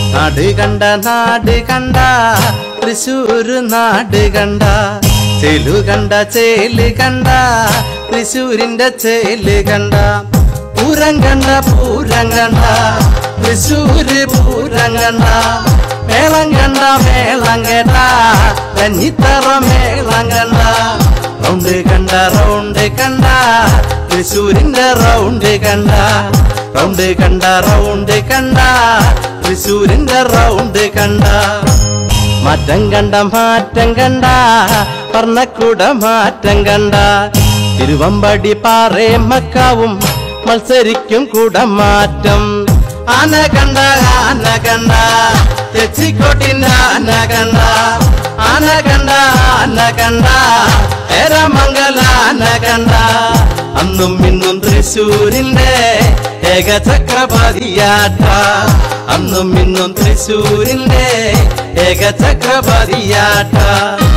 നാട് കണ്ട നാട് കണ്ട തൃശ്ശൂര് നാട് കണ്ട ചേലു കണ്ട ചേല് കണ്ട തൃശ്ശൂരിന്റെ ചേല് കണ്ട പൂരം കണ്ട പൂരം കണ്ട തൃശ്ശൂര് പൂരം കണ്ട മേളം കണ്ട മേളം കേട്ട കഞ്ഞിത്തറ മേളം കണ്ട റൗണ്ട് കണ്ട റൗണ്ട് കണ്ട തൃശ്ശൂരിന്റെ റൗണ്ട് കണ്ട റൗണ്ട് കണ്ട റൗണ്ട് കണ്ട തൃശ്ശൂരിന്റെ റൗണ്ട് കണ്ട മാറ്റം കണ്ട മാറ്റം കണ്ട പറഞ്ഞക്കൂട മാറ്റം കണ്ട തിരുവമ്പടി പാറയും മക്കാവും മത്സരിക്കും കൂട മാറ്റം ആന കണ്ട ആന കണ്ട തെച്ചിക്കോട്ടിന്റെ ആന കണ്ട ആന കണ്ട ആന കണ്ട ഏരമംഗല ആന കണ്ട അന്നും ഇന്നും തൃശ്ശൂരിന്റെ ഏകചക്രപതിയാട്ട അന്നും ഇന്നും തൃശ്ശൂരിന്റെ ഏകചക്രപതിയാട്ട